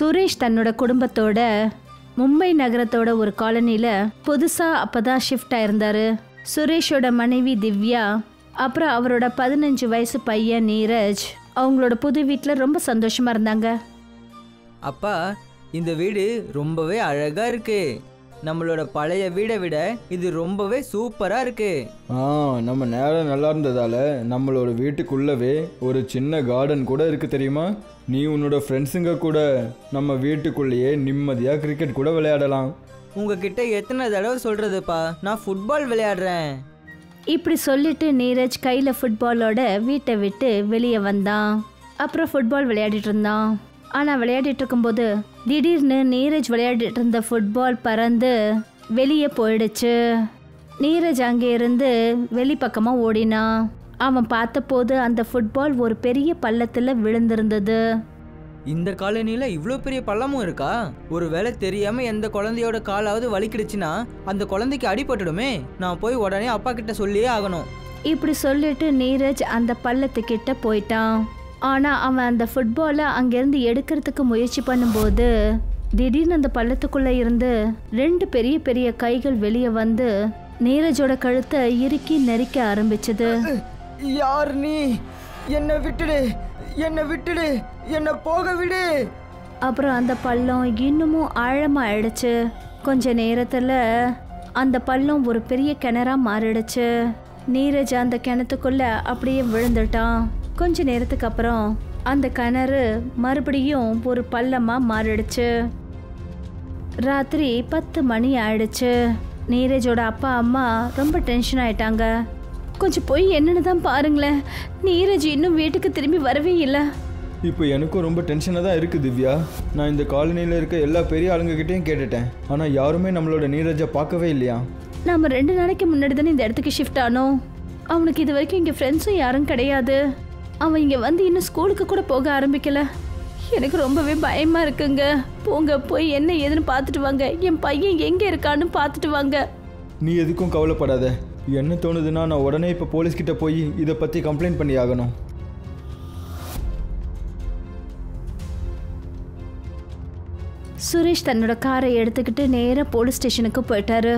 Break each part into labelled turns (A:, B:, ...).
A: சுரேஷ் தன்னோட குடும்பத்தோட மும்பை நகரத்தோட ஒரு காலனியில் புதுசாக அப்போ தான் ஷிஃப்ட் ஆயிருந்தாரு சுரேஷோட மனைவி திவ்யா அப்புறம் அவரோட பதினஞ்சு வயசு பையன் நீரஜ் அவங்களோட புது வீட்டில் ரொம்ப சந்தோஷமாக இருந்தாங்க
B: அப்பா இந்த வீடு ரொம்பவே அழகா இருக்கு நம்மளோட பழைய வீடை விட இது ரொம்பவே சூப்பரா இருக்கு
C: ஆ நம்ம நேரம் நல்லா இருந்ததால நம்மளோட வீட்டுக்குள்ளவே ஒரு சின்ன கார்டன் கூட இருக்கு தெரியுமா நீ உன்னோட ஃப்ரெண்ட்ஸுங்க கூட நம்ம வீட்டுக்குள்ளேயே நிம்மதியாக கிரிக்கெட் கூட விளையாடலாம்
B: உங்ககிட்ட எத்தனை தடவை சொல்றதுப்பா நான் ஃபுட்பால் விளையாடுறேன்
A: இப்படி சொல்லிட்டு நீரஜ் கையில் ஃபுட்பாலோட வீட்டை விட்டு வெளியே வந்தான் அப்புறம் ஃபுட்பால் விளையாடிட்டு இருந்தான் ஆனால் விளையாடிட்டு இருக்கும்போது திடீர்னு நீரஜ் விளையாடிட்டு இருந்த ஃபுட்பால் பறந்து வெளியே போயிடுச்சு நீரஜ் அங்கே இருந்து வெளிப்பக்கமாக ஓடினான் அவன் பார்த்தபோது அந்த ஃபுட்பால் ஒரு பெரிய பள்ளத்தில் விழுந்திருந்தது
B: இந்த காலனில இவ்வளோ பெரிய பள்ளமும் இருக்கா ஒருவேளை தெரியாம எந்த குழந்தையோட காலாவது வலிக்கிடுச்சுன்னா அந்த குழந்தைக்கு அடிபட்டுடுமே நான் போய் உடனே அப்பா கிட்ட சொல்லியே ஆகணும்
A: இப்படி சொல்லிட்டு நீரஜ் அந்த பள்ளத்துக்கிட்ட போயிட்டான் ஆனால் அவன் அந்த ஃபுட்பாலை அங்கேருந்து எடுக்கிறதுக்கு முயற்சி பண்ணும்போது திடீர்னு அந்த பள்ளத்துக்குள்ளே இருந்து ரெண்டு பெரிய பெரிய கைகள் வெளியே வந்து நீரஜோட கழுத்தை இறுக்கி நெரிக்க ஆரம்பிச்சது
B: யார் நீ என்னை விட்டுடு என்னை விட்டுடு என்னை போக விடு
A: அப்புறம் அந்த பள்ளம் இன்னமும் ஆழமாக ஆயிடுச்சு கொஞ்ச நேரத்தில் அந்த பள்ளம் ஒரு பெரிய கிணறா மாறிடுச்சு நீரஜ் அந்த கிணத்துக்குள்ள அப்படியே விழுந்துட்டான் கொஞ்ச நேரத்துக்கு அப்புறம் அந்த கிணறு மறுபடியும் ஒரு பள்ளமா மாறிடுச்சு ராத்திரி பத்து மணி ஆயிடுச்சு நீரஜோட அப்பா அம்மா ரொம்ப டென்ஷன் ஆயிட்டாங்க கொஞ்சம் போய் என்னன்னு தான் பாருங்களேன் நீரஜ் இன்னும் வீட்டுக்கு திரும்பி வரவே இல்லை
C: இப்போ எனக்கும் ரொம்ப டென்ஷனாக தான் இருக்குது திவ்யா நான் இந்த காலனியில் இருக்க எல்லா பெரிய ஆளுங்ககிட்டையும் கேட்டுட்டேன் ஆனால் யாருமே நம்மளோட நீரஜை பார்க்கவே இல்லையா
A: நாம ரெண்டு நாளைக்கு முன்னாடி தானே இந்த இடத்துக்கு ஷிஃப்ட் ஆனோம் அவனுக்கு இது வரைக்கும் இங்கே ஃப்ரெண்ட்ஸும் யாரும் கிடையாது அவன் இங்கே வந்து இன்னும் ஸ்கூலுக்கு கூட போக ஆரம்பிக்கல எனக்கு ரொம்பவே பயமா இருக்குங்க போங்க போய் என்ன ஏதுன்னு பார்த்துட்டு வாங்க என் பையன் எங்கே இருக்கான்னு பார்த்துட்டு வாங்க
C: நீ எதுக்கும் கவலைப்படாத என்ன தோணுதுன்னா நான் உடனே இப்போ போலீஸ்கிட்ட போய் இதை பற்றி கம்ப்ளைண்ட் பண்ணி ஆகணும்
A: சுரேஷ் தன்னோட காரை எடுத்துக்கிட்டு நேராக போலீஸ் ஸ்டேஷனுக்கு போயிட்டாரு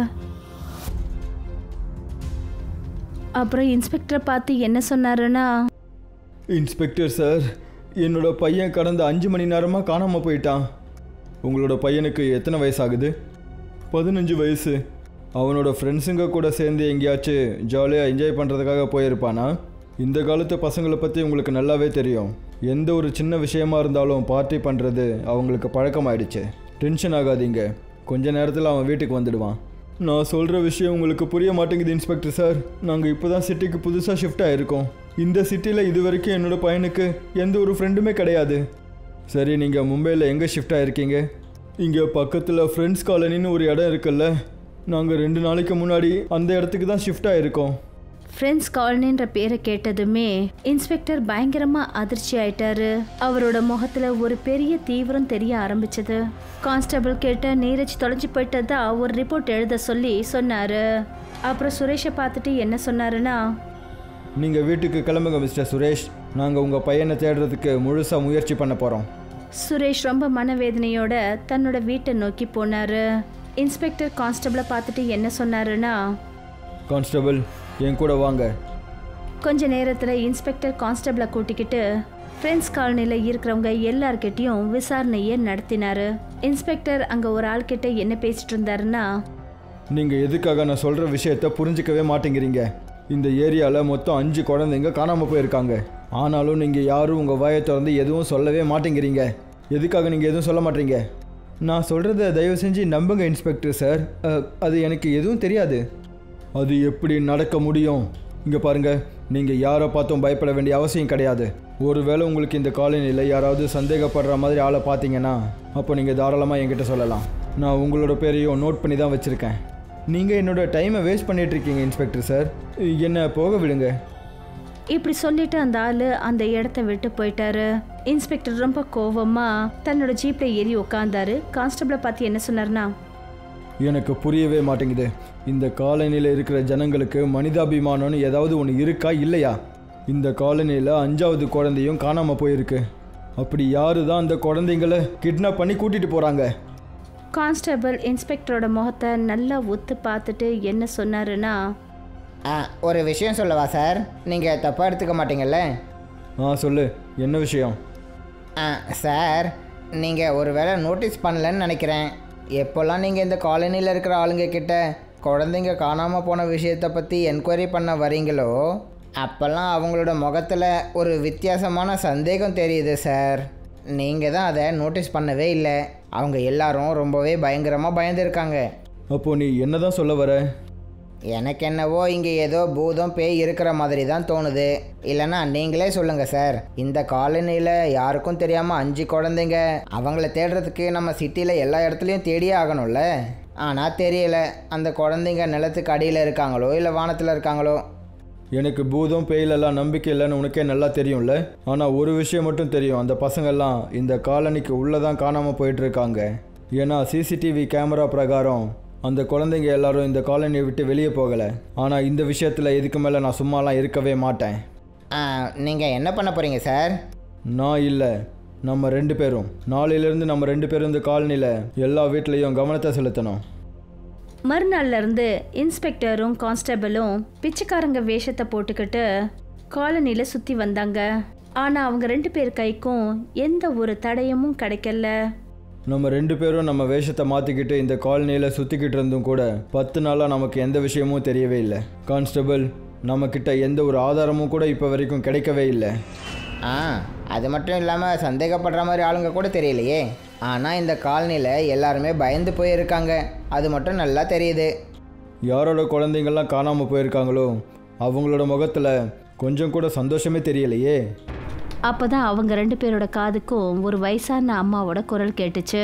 A: அப்புறம் இன்ஸ்பெக்டரை பார்த்து என்ன சொன்னாருன்னா
C: இன்ஸ்பெக்டர் சார் என்னோட பையன் கடந்த அஞ்சு மணி நேரமாக காணாமல் போயிட்டான் உங்களோட பையனுக்கு எத்தனை வயசாகுது பதினஞ்சு வயசு அவனோட ஃப்ரெண்ட்ஸுங்க கூட சேர்ந்து எங்கேயாச்சும் ஜாலியாக என்ஜாய் பண்ணுறதுக்காக போயிருப்பானா இந்த காலத்து பசங்களை பற்றி உங்களுக்கு நல்லாவே தெரியும் எந்த ஒரு சின்ன விஷயமா இருந்தாலும் பார்ட்டி பண்ணுறது அவங்களுக்கு பழக்கமாயிடுச்சு டென்ஷன் ஆகாதீங்க கொஞ்ச நேரத்தில் அவன் வீட்டுக்கு வந்துடுவான் நான் சொல்கிற விஷயம் உங்களுக்கு புரிய மாட்டேங்குது இன்ஸ்பெக்டர் சார் நாங்கள் இப்போ தான் சிட்டிக்கு புதுசாக ஷிஃப்ட் ஆகிருக்கோம் இந்த சிட்டியில் இது வரைக்கும் என்னோட பையனுக்கு எந்த ஒரு ஃப்ரெண்டுமே கிடையாது சரி நீங்கள் மும்பையில் எங்கே ஷிஃப்ட் ஆகிருக்கீங்க இங்கே பக்கத்தில் ஃப்ரெண்ட்ஸ் காலனின்னு ஒரு இடம் இருக்குல்ல நாங்கள் ரெண்டு நாளைக்கு முன்னாடி அந்த இடத்துக்கு தான் ஷிஃப்ட் ஆகிருக்கோம்
A: ஃப்ரெண்ட்ஸ் காலனின்ற பேரை கேட்டதுமே இன்ஸ்பெக்டர் பயங்கரமா அதிர்ச்சி ஆயிட்டாரு அவரோட முகத்துல ஒரு பெரிய தீவிரம் தெரிய ஆரம்பிச்சது கான்ஸ்டபிள் கேட்ட நீரஜ் தொலைஞ்சு போயிட்டதா ஒரு ரிப்போர்ட் எழுத சொல்லி சொன்னாரு அப்புறம் சுரேஷை பார்த்துட்டு என்ன சொன்னாருன்னா
C: நீங்கள் வீட்டுக்கு கிளம்புங்க மிஸ்டர் சுரேஷ் நாங்கள் உங்கள் பையனை தேடுறதுக்கு முழுசாக முயற்சி பண்ண போகிறோம்
A: சுரேஷ் ரொம்ப மனவேதனையோட தன்னோட வீட்டை நோக்கி போனாரு இன்ஸ்பெக்டர் கான்ஸ்டபிளை பார்த்துட்டு என்ன சொன்னாருன்னா
C: கான்ஸ்டபிள் என் கூட வாங்க
A: கொஞ்ச நேரத்தில் இன்ஸ்பெக்டர் கான்ஸ்டபிளை கூட்டிக்கிட்டு ஃப்ரெண்ட்ஸ் காலனியில் இருக்கிறவங்க எல்லார்கிட்டயும் விசாரணையை நடத்தினாரு இன்ஸ்பெக்டர் அங்கே ஒரு ஆள்கிட்ட என்ன பேசிட்டு இருந்தாருன்னா
C: நீங்கள் எதுக்காக நான் சொல்கிற விஷயத்த புரிஞ்சிக்கவே மாட்டேங்கிறீங்க இந்த ஏரியாவில் மொத்தம் அஞ்சு குழந்தைங்க காணாமல் போயிருக்காங்க ஆனாலும் நீங்கள் யாரும் உங்கள் வாயை திறந்து எதுவும் சொல்லவே மாட்டேங்கிறீங்க எதுக்காக நீங்கள் எதுவும் சொல்ல மாட்டீங்க நான் சொல்கிறத தயவு செஞ்சு நம்புங்க இன்ஸ்பெக்டர் சார் அஹ், அது எனக்கு எதுவும் தெரியாது அது எப்படி நடக்க முடியும் இங்கே பாருங்கள் நீங்கள் யாரை பார்த்தும் பயப்பட வேண்டிய அவசியம் கிடையாது ஒருவேளை உங்களுக்கு இந்த காலனியில் யாராவது சந்தேகப்படுற மாதிரி ஆளை பார்த்தீங்கன்னா அப்போ நீங்கள் தாராளமாக என்கிட்ட சொல்லலாம் நான் உங்களோட பேரையும் நோட் பண்ணி தான் வச்சுருக்கேன் நீங்கள் என்னோட டைமை வேஸ்ட் பண்ணிட்டு இருக்கீங்க இன்ஸ்பெக்டர் சார் என்னை போக விடுங்க
A: இப்படி சொல்லிட்டு அந்த ஆளு அந்த இடத்த விட்டு போயிட்டாரு இன்ஸ்பெக்டர் ரொம்ப கோவமா தன்னோட ஜீப்ல ஏறி உட்காந்தாரு கான்ஸ்டபிளை பார்த்து என்ன சொன்னாருன்னா
C: எனக்கு புரியவே மாட்டேங்குது இந்த காலனியில் இருக்கிற ஜனங்களுக்கு மனிதாபிமானம்னு ஏதாவது ஒன்று இருக்கா இல்லையா இந்த காலனியில் அஞ்சாவது குழந்தையும் காணாமல் போயிருக்கு அப்படி யாரு தான் அந்த குழந்தைங்கள கிட்னாப் பண்ணி கூட்டிட்டு போறாங்க
A: கான்ஸ்டபிள் இன்ஸ்பெக்டரோட முகத்தை நல்லா ஒத்து பார்த்துட்டு என்ன சொன்னாருன்னா
D: ஆ ஒரு விஷயம் சொல்லவா சார் நீங்கள் தப்பாக எடுத்துக்க மாட்டீங்கல்ல
C: ஆ சொல்லு என்ன விஷயம்
D: ஆ சார் நீங்கள் ஒரு வேளை நோட்டீஸ் பண்ணலன்னு நினைக்கிறேன் எப்போல்லாம் நீங்கள் இந்த காலனியில் இருக்கிற ஆளுங்க கிட்ட குழந்தைங்க காணாமல் போன விஷயத்தை பற்றி என்கொயரி பண்ண வரீங்களோ அப்போல்லாம் அவங்களோட முகத்தில் ஒரு வித்தியாசமான சந்தேகம் தெரியுது சார் நீங்கள் தான் அதை நோட்டீஸ் பண்ணவே இல்லை அவங்க எல்லாரும் ரொம்பவே பயங்கரமாக பயந்துருக்காங்க
C: அப்போ நீ என்னதான் சொல்ல வர
D: எனக்கு என்னவோ இங்கே ஏதோ பூதம் பேய் இருக்கிற மாதிரி தான் தோணுது இல்லைன்னா நீங்களே சொல்லுங்கள் சார் இந்த காலனியில் யாருக்கும் தெரியாமல் அஞ்சு குழந்தைங்க அவங்கள தேடுறதுக்கு நம்ம சிட்டியில் எல்லா இடத்துலையும் தேடியே ஆகணும்ல ஆனால் தெரியல அந்த குழந்தைங்க நிலத்துக்கு அடியில் இருக்காங்களோ இல்லை வானத்தில் இருக்காங்களோ
C: எனக்கு பூதம் பேயிலெல்லாம் நம்பிக்கை இல்லைன்னு உனக்கே நல்லா தெரியும்ல ஆனால் ஒரு விஷயம் மட்டும் தெரியும் அந்த பசங்கெல்லாம் இந்த காலனிக்கு உள்ளே தான் காணாமல் போயிட்டு இருக்காங்க ஏன்னா சிசிடிவி கேமரா பிரகாரம் அந்த குழந்தைங்க எல்லாரும் இந்த காலனியை விட்டு வெளியே போகலை ஆனால் இந்த விஷயத்தில் இதுக்கு மேலே நான் சும்மாலாம் இருக்கவே மாட்டேன்
D: நீங்கள் என்ன பண்ண போகிறீங்க சார்
C: நான் இல்லை நம்ம ரெண்டு பேரும் நாளையிலேருந்து நம்ம ரெண்டு பேரும் இந்த காலனியில் எல்லா வீட்லேயும் கவனத்தை செலுத்தணும்
A: மறுநாள்ல இருந்து இன்ஸ்பெக்டரும் கான்ஸ்டபிளும் பிச்சைக்காரங்க வேஷத்தை போட்டுக்கிட்டு காலனியில் சுற்றி வந்தாங்க ஆனால் அவங்க ரெண்டு பேர் கைக்கும் எந்த ஒரு தடயமும் கிடைக்கல
C: நம்ம ரெண்டு பேரும் நம்ம வேஷத்தை மாற்றிக்கிட்டு இந்த காலனியில் சுற்றிக்கிட்டு இருந்தும் கூட பத்து நாளாக நமக்கு எந்த விஷயமும் தெரியவே இல்லை கான்ஸ்டபிள் நம்மக்கிட்ட எந்த ஒரு ஆதாரமும் கூட இப்போ வரைக்கும் கிடைக்கவே இல்லை
D: ஆ அது மட்டும் இல்லாமல் சந்தேகப்படுற மாதிரி ஆளுங்க கூட தெரியலையே ஆனால் இந்த காலனியில் எல்லாருமே பயந்து போயிருக்காங்க அது மட்டும் நல்லா தெரியுது
C: யாரோட குழந்தைங்கள்லாம் காணாமல் போயிருக்காங்களோ அவங்களோட முகத்தில் கொஞ்சம் கூட சந்தோஷமே தெரியலையே
A: அப்பதான் அவங்க ரெண்டு பேரோட காதுக்கும் ஒரு வயசான அம்மாவோட குரல் கேட்டுச்சு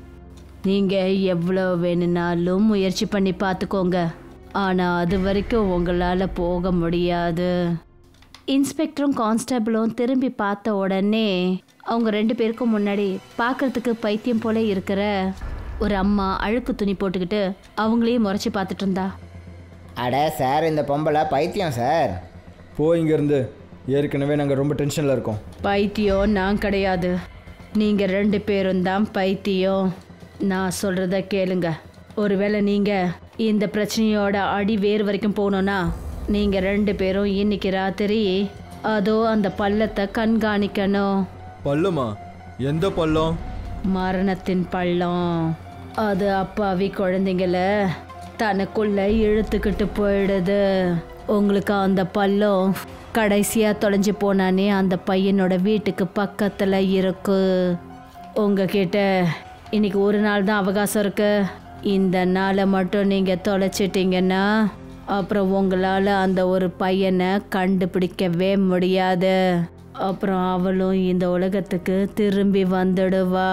A: நீங்க எவ்வளோ வேணும்னாலும் முயற்சி பண்ணி பார்த்துக்கோங்க ஆனா அது வரைக்கும் உங்களால போக முடியாது இன்ஸ்பெக்டரும் கான்ஸ்டபிளும் திரும்பி பார்த்த உடனே அவங்க ரெண்டு பேருக்கும் முன்னாடி பார்க்கறதுக்கு பைத்தியம் போல இருக்கிற ஒரு அம்மா அழுக்கு துணி போட்டுக்கிட்டு அவங்களையும் முறைச்சி பார்த்துட்டு இருந்தா
D: அட சார் இந்த பொம்பளை பைத்தியம் சார்
C: போ இங்கேருந்து ஏற்கனவே நாங்கள் ரொம்ப டென்ஷனில் இருக்கோம்
A: பைத்தியம் நான் கிடையாது நீங்கள் ரெண்டு பேரும் தான் பைத்தியம் நான் சொல்கிறத கேளுங்க ஒருவேளை நீங்கள் இந்த பிரச்சனையோட அடி வேர் வரைக்கும் போகணுன்னா நீங்கள் ரெண்டு பேரும் இன்னைக்கு ராத்திரி அதோ அந்த பள்ளத்தை கண்காணிக்கணும்
C: பள்ளமா எந்த பள்ளம்
A: மரணத்தின் பள்ளம் அது அப்பாவி குழந்தைங்கள தனக்குள்ள இழுத்துக்கிட்டு போயிடுது உங்களுக்கு அந்த பள்ளம் கடைசியா தொலைஞ்சு போனானே அந்த பையனோட வீட்டுக்கு பக்கத்துல இருக்கு உங்ககிட்ட இன்னைக்கு ஒரு நாள் தான் அவகாசம் இருக்கு இந்த நாளை மட்டும் நீங்க தொலைச்சிட்டீங்கன்னா அப்புறம் உங்களால அந்த ஒரு பையனை கண்டுபிடிக்கவே முடியாது அப்புறம் அவளும் இந்த உலகத்துக்கு திரும்பி வந்துடுவா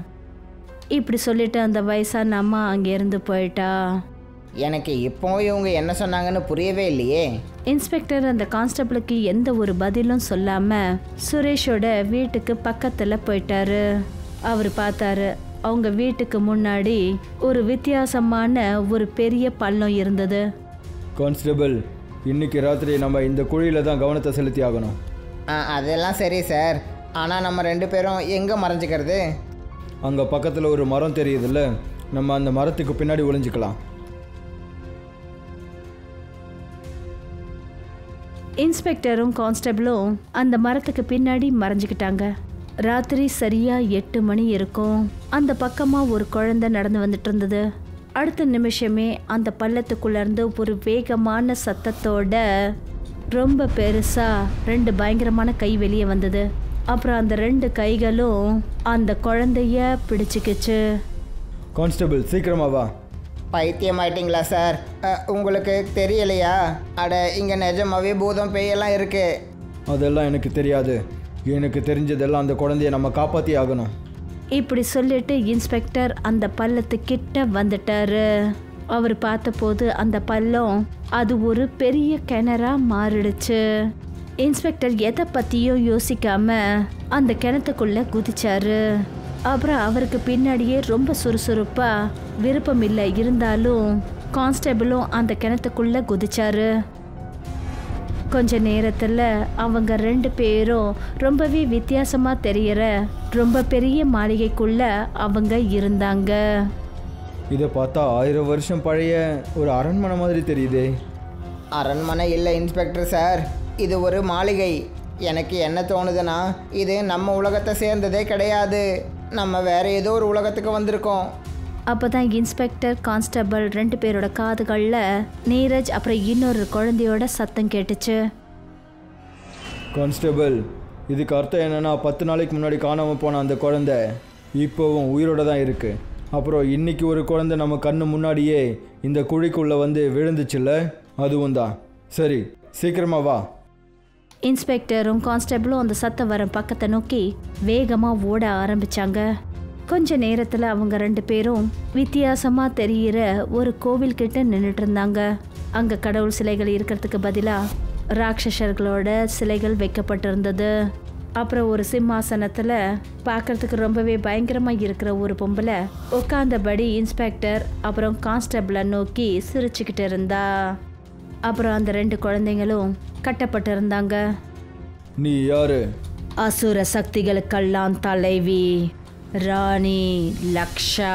A: இப்படி சொல்லிட்டு அந்த வயசான அம்மா அங்கேருந்து போயிட்டா
D: எனக்கு இப்போ இவங்க என்ன சொன்னாங்கன்னு புரியவே இல்லையே
A: இன்ஸ்பெக்டர் அந்த கான்ஸ்டபிளுக்கு எந்த ஒரு பதிலும் சொல்லாம சுரேஷோட வீட்டுக்கு பக்கத்துல போயிட்டாரு அவர் பார்த்தாரு அவங்க வீட்டுக்கு முன்னாடி ஒரு வித்தியாசமான ஒரு பெரிய பள்ளம் இருந்தது
C: கான்ஸ்டபிள் இன்னைக்கு ராத்திரி நம்ம இந்த குழியில் தான் கவனத்தை செலுத்தி ஆகணும்
D: ஆ அதெல்லாம் சரி சார் ஆனால் நம்ம ரெண்டு பேரும் எங்கே மறைஞ்சிக்கிறது
C: அங்கே பக்கத்தில் ஒரு மரம் தெரியுதுல்ல நம்ம அந்த மரத்துக்கு பின்னாடி ஒளிஞ்சுக்கலாம்
A: இன்ஸ்பெக்டரும் கான்ஸ்டபிளும் அந்த மரத்துக்கு பின்னாடி மறைஞ்சுக்கிட்டாங்க ராத்திரி சரியா எட்டு மணி இருக்கும் அந்த பக்கமா ஒரு குழந்தை நடந்து வந்துட்டு இருந்தது அடுத்த நிமிஷமே அந்த பள்ளத்துக்குள்ள இருந்து ஒரு வேகமான சத்தத்தோட ரொம்ப பெருசா ரெண்டு பயங்கரமான கை வெளியே வந்தது அப்புறம் அந்த ரெண்டு கைகளும் அந்த குழந்தைய பிடிச்சிக்கிச்சு
C: கான்ஸ்டபிள் சீக்கிரமா வா
D: பைத்தியம் ஆயிட்டீங்களா சார் அ, உங்களுக்கு தெரியலையா அட இங்கே நிஜமாவே பூதம் பேயெல்லாம் இருக்கு
C: அதெல்லாம் எனக்கு தெரியாது எனக்கு தெரிஞ்சதெல்லாம் அந்த குழந்தைய நம்ம காப்பாற்றி ஆகணும்
A: இப்படி சொல்லிட்டு இன்ஸ்பெக்டர் அந்த பள்ளத்துக்கிட்ட வந்துட்டாரு அவர் பார்த்தபோது அந்த பள்ளம் அது ஒரு பெரிய கிணறா மாறிடுச்சு இன்ஸ்பெக்டர் எதை பத்தியும் யோசிக்காம அந்த கிணத்துக்குள்ள குதிச்சாரு அப்புறம் அவருக்கு பின்னாடியே ரொம்ப சுறுசுறுப்பா விருப்பம் இல்லை இருந்தாலும் கான்ஸ்டபிளும் அந்த கிணத்துக்குள்ள குதிச்சாரு கொஞ்ச நேரத்தில் அவங்க ரெண்டு பேரும் ரொம்பவே வித்தியாசமாக தெரியற ரொம்ப பெரிய மாளிகைக்குள்ள அவங்க இருந்தாங்க
C: இதை பார்த்தா ஆயிரம் வருஷம் பழைய ஒரு அரண்மனை மாதிரி தெரியுதே
D: அரண்மனை இல்லை இன்ஸ்பெக்டர் சார் இது ஒரு மாளிகை எனக்கு என்ன தோணுதுன்னா இது நம்ம உலகத்தை சேர்ந்ததே கிடையாது நம்ம வேற ஏதோ ஒரு உலகத்துக்கு வந்திருக்கோம்
A: அப்போ தான் இன்ஸ்பெக்டர் கான்ஸ்டபிள் ரெண்டு பேரோட காதுகளில் நீரஜ் அப்புறம் இன்னொரு குழந்தையோட சத்தம் கேட்டுச்சு
C: கான்ஸ்டபிள் இதுக்கு அர்த்தம் என்னன்னா பத்து நாளைக்கு முன்னாடி காணாமல் போன அந்த குழந்தை இப்போவும் உயிரோட தான் இருக்கு அப்புறம் இன்னைக்கு ஒரு குழந்தை நம்ம கண்ணு முன்னாடியே இந்த குழிக்குள்ளே வந்து விழுந்துச்சுல்ல அதுவும் தான் சரி சீக்கிரமா வா
A: இன்ஸ்பெக்டரும் கான்ஸ்டபிளும் அந்த சத்தம் வர பக்கத்தை நோக்கி வேகமாக ஓட ஆரம்பிச்சாங்க கொஞ்ச நேரத்தில் அவங்க ரெண்டு பேரும் வித்தியாசமாக தெரிகிற ஒரு கோவில் கிட்ட நின்றுட்டு இருந்தாங்க அங்கே கடவுள் சிலைகள் இருக்கிறதுக்கு பதிலாக ராட்சசர்களோட சிலைகள் வைக்கப்பட்டிருந்தது அப்புறம் ஒரு சிம்மாசனத்தில் பார்க்கறதுக்கு ரொம்பவே பயங்கரமாக இருக்கிற ஒரு பொம்பளை உட்காந்தபடி இன்ஸ்பெக்டர் அப்புறம் கான்ஸ்டபிளை நோக்கி சிரிச்சுக்கிட்டு இருந்தா அப்புறம் அந்த ரெண்டு குழந்தைங்களும் கட்டப்பட்டிருந்தாங்க
C: நீ யாரு
A: அசுர சக்திகளுக்கெல்லாம் தலைவி ராணி லக்ஷா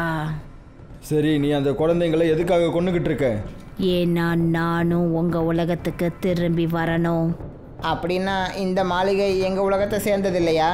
C: சரி நீ அந்த குழந்தைங்களை எதுக்காக கொண்டுகிட்டு இருக்க
A: ஏன்னா நானும் உங்க உலகத்துக்கு திரும்பி வரணும்
D: அப்படின்னா இந்த மாளிகை எங்கள் உலகத்தை சேர்ந்தது இல்லையா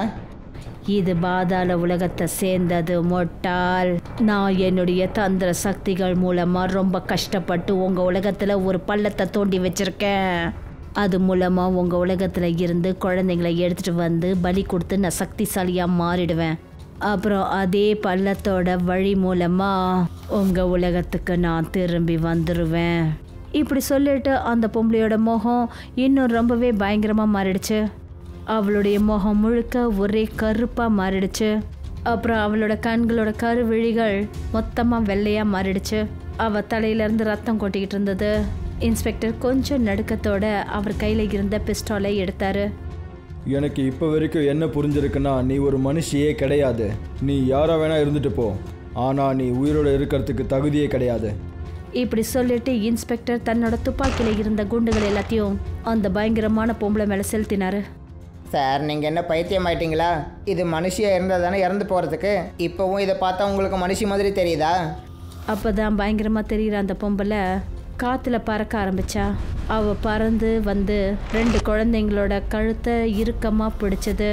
A: இது பாதாள உலகத்தை சேர்ந்தது மொட்டால் நான் என்னுடைய தந்திர சக்திகள் மூலமா ரொம்ப கஷ்டப்பட்டு உங்க உலகத்துல ஒரு பள்ளத்தை தோண்டி வச்சிருக்கேன் அது மூலமா உங்க உலகத்துல இருந்து குழந்தைங்களை எடுத்துட்டு வந்து பலி கொடுத்து நான் சக்திசாலியா மாறிடுவேன் அப்புறம் அதே பள்ளத்தோட வழி மூலமா உங்க உலகத்துக்கு நான் திரும்பி வந்துடுவேன் இப்படி சொல்லிட்டு அந்த பொம்பளையோட முகம் இன்னும் ரொம்பவே பயங்கரமா மாறிடுச்சு அவளுடைய முகம் முழுக்க ஒரே கருப்பாக மாறிடுச்சு அப்புறம் அவளோட கண்களோட கருவிழிகள் மொத்தமாக வெள்ளையாக மாறிடுச்சு அவ தலையிலேருந்து ரத்தம் கொட்டிக்கிட்டு இருந்தது இன்ஸ்பெக்டர் கொஞ்சம் நடுக்கத்தோட அவர் கையில் இருந்த பிஸ்டாலை எடுத்தாரு
C: எனக்கு இப்போ வரைக்கும் என்ன புரிஞ்சிருக்குன்னா நீ ஒரு மனுஷியே கிடையாது நீ யாரா வேணா இருந்துட்டு போ ஆனால் நீ உயிரோட இருக்கிறதுக்கு தகுதியே கிடையாது
A: இப்படி சொல்லிட்டு இன்ஸ்பெக்டர் தன்னோட துப்பாக்கியில் இருந்த குண்டுகள் எல்லாத்தையும் அந்த பயங்கரமான பொம்பளை மேலே செலுத்தினாரு
D: சார் நீங்கள் என்ன பைத்தியம் ஆயிட்டீங்களா இது மனுஷியாக இருந்தால் தானே இறந்து போகிறதுக்கு இப்போவும் இதை பார்த்தா உங்களுக்கு மனுஷி மாதிரி தெரியுதா
A: அப்போ தான் பயங்கரமாக தெரிகிற அந்த பொம்பளை காற்றுல பறக்க ஆரம்பிச்சா அவ பறந்து வந்து ரெண்டு குழந்தைங்களோட கழுத்தை இறுக்கமாக பிடிச்சது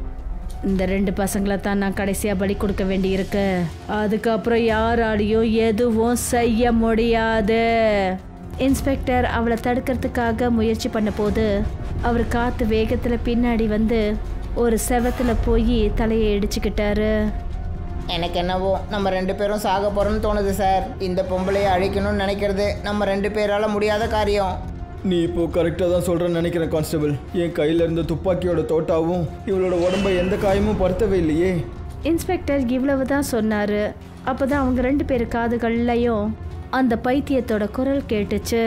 A: இந்த ரெண்டு பசங்களை தான் நான் கடைசியாக பலி கொடுக்க வேண்டியிருக்கு அதுக்கப்புறம் யாராலையும் எதுவும் செய்ய முடியாது இன்ஸ்பெக்டர் அவளை தடுக்கிறதுக்காக முயற்சி பண்ண போது அவர் காற்று வேகத்தில் பின்னாடி வந்து ஒரு செவத்தில் போய் தலையை இடிச்சுக்கிட்டாரு
D: எனக்கு என்னவோ நம்ம ரெண்டு பேரும் சாக போகிறோம்னு தோணுது சார் இந்த பொம்பளையை அழிக்கணும்னு நினைக்கிறது நம்ம ரெண்டு பேரால் முடியாத காரியம்
C: நீ இப்போ கரெக்டாக தான் சொல்கிறேன்னு நினைக்கிறேன் கான்ஸ்டபிள் என் கையில் இருந்த துப்பாக்கியோட தோட்டாவும் இவளோட உடம்ப எந்த காயமும் படுத்தவே இல்லையே
A: இன்ஸ்பெக்டர் இவ்வளவு தான் சொன்னார் அப்போ தான் அவங்க ரெண்டு பேர் காதுகள்லையும் அந்த பைத்தியத்தோட குரல் கேட்டுச்சு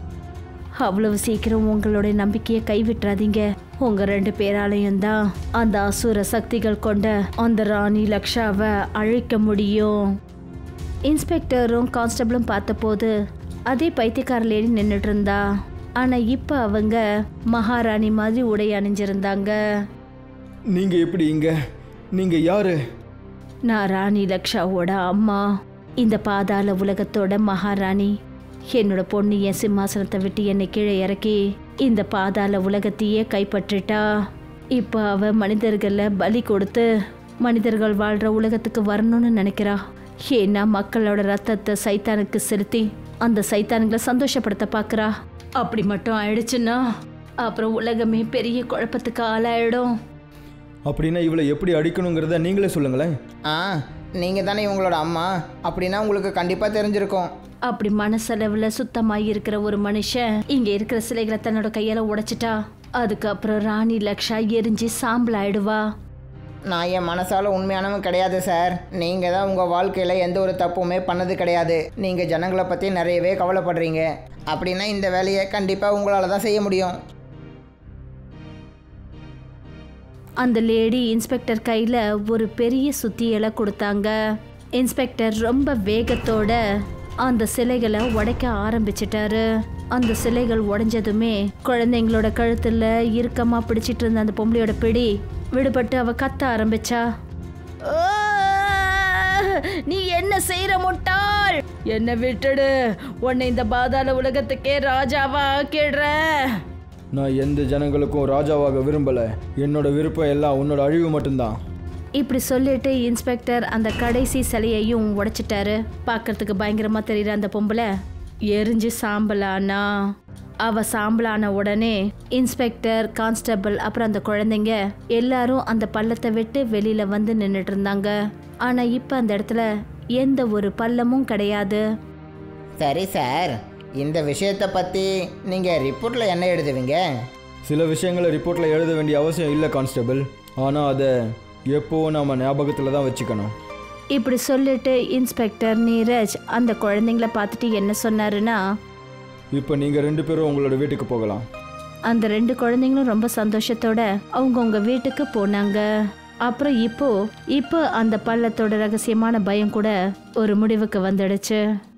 A: அவ்வளவு சீக்கிரம் உங்களுடைய நம்பிக்கையை கைவிட்டுறாதீங்க உங்க ரெண்டு பேராலையும் தான் அந்த அசுர சக்திகள் கொண்ட அந்த ராணி லக்ஷாவை அழிக்க முடியும் இன்ஸ்பெக்டரும் கான்ஸ்டபிளும் பார்த்தபோது அதே பைத்தியக்கார லேடி நின்றுட்டு இருந்தா ஆனால் இப்போ அவங்க மகாராணி மாதிரி உடை அணிஞ்சிருந்தாங்க
C: நீங்கள் எப்படி இங்கே நீங்கள் யாரு
A: நான் ராணி லக்ஷாவோட அம்மா இந்த பாதாள உலகத்தோட மகாராணி என்னோட பொண்ணு என் சிம்மாசனத்தை விட்டு என்னை கீழே இறக்கி இந்த பாதாள உலகத்தையே கைப்பற்றிட்டா இப்போ அவ மனிதர்களை பலி கொடுத்து மனிதர்கள் வாழ்ற உலகத்துக்கு வரணும்னு நினைக்கிறா ஏன்னா மக்களோட ரத்தத்தை சைத்தானுக்கு செலுத்தி அந்த சைத்தானுங்களை சந்தோஷப்படுத்த பார்க்கறா அப்படி மட்டும் ஆயிடுச்சுன்னா அப்புறம் உலகமே பெரிய குழப்பத்துக்கு ஆளாயிடும்
C: அப்படின்னா இவளை எப்படி அடிக்கணுங்கிறத நீங்களே சொல்லுங்களேன்
D: ஆ நீங்கள் தானே இவங்களோட அம்மா அப்படின்னா உங்களுக்கு கண்டிப்பாக தெரிஞ்சிருக்கும்
A: அப்படி மனசளவில் சுத்தமாக இருக்கிற ஒரு மனுஷன் இங்கே இருக்கிற சிலைகளை தன்னோட கையால் உடைச்சிட்டா அதுக்கப்புறம் ராணி லக்ஷா எரிஞ்சு சாம்பல் ஆயிடுவா
D: நான் என் மனசால உண்மையானவன் கிடையாது சார் நீங்கள் தான் உங்கள் வாழ்க்கையில் எந்த ஒரு தப்புமே பண்ணது கிடையாது நீங்கள் ஜனங்களை பற்றி நிறையவே கவலைப்படுறீங்க அப்படின்னா இந்த வேலையை கண்டிப்பாக உங்களால் தான் செய்ய முடியும்
A: அந்த லேடி இன்ஸ்பெக்டர் கையில் ஒரு பெரிய சுத்தியலை கொடுத்தாங்க இன்ஸ்பெக்டர் ரொம்ப வேகத்தோட அந்த சிலைகளை உடைக்க ஆரம்பிச்சிட்டாரு அந்த சிலைகள் உடைஞ்சதுமே குழந்தைங்களோட கழுத்துல இறுக்கமா பிடிச்சிட்டு இருந்த அந்த பொம்பளையோட பிடி விடுபட்டு அவ கத்த ஆரம்பிச்சா "ஆ! நீ என்ன செய்யற முட்டாள் என்ன விட்டுடு உன்னை இந்த பாதாள உலகத்துக்கே ராஜாவா ஆக்கிடுறேன்
C: நான் எந்த ஜனங்களுக்கும் ராஜாவாக விரும்பலை என்னோட விருப்பம் எல்லாம் உன்னோட அழிவு மட்டும்தான்
A: இப்படி சொல்லிட்டு இன்ஸ்பெக்டர் அந்த கடைசி சிலையையும் உடைச்சிட்டாரு பார்க்கறதுக்கு பயங்கரமா தெரியுற அந்த பொம்பளை எரிஞ்சு சாம்பலானா அவ சாம்பலான உடனே இன்ஸ்பெக்டர் கான்ஸ்டபிள் அப்புறம் அந்த குழந்தைங்க எல்லாரும் அந்த பள்ளத்தை விட்டு வெளியில வந்து நின்றுட்டு இருந்தாங்க ஆனா இப்ப அந்த இடத்துல எந்த ஒரு பள்ளமும் கிடையாது
D: சரி சார் இந்த விஷயத்தை பற்றி நீங்கள் ரிப்போர்ட்டில் என்ன எழுதுவீங்க
C: சில விஷயங்களை ரிப்போர்ட்டில் எழுத வேண்டிய அவசியம் இல்லை கான்ஸ்டபிள் ஆனால் அதை எப்போவும் நம்ம ஞாபகத்தில் தான் வச்சுக்கணும்
A: இப்படி சொல்லிட்டு இன்ஸ்பெக்டர் நீரஜ் அந்த குழந்தைங்கள பார்த்துட்டு என்ன சொன்னாருன்னா
C: இப்போ நீங்கள் ரெண்டு பேரும் உங்களோட வீட்டுக்கு போகலாம்
A: அந்த ரெண்டு குழந்தைங்களும் ரொம்ப சந்தோஷத்தோட அவங்கவுங்க வீட்டுக்கு போனாங்க அப்புறம் இப்போ இப்போ அந்த பள்ளத்தோட ரகசியமான பயம் கூட ஒரு முடிவுக்கு வந்துடுச்சு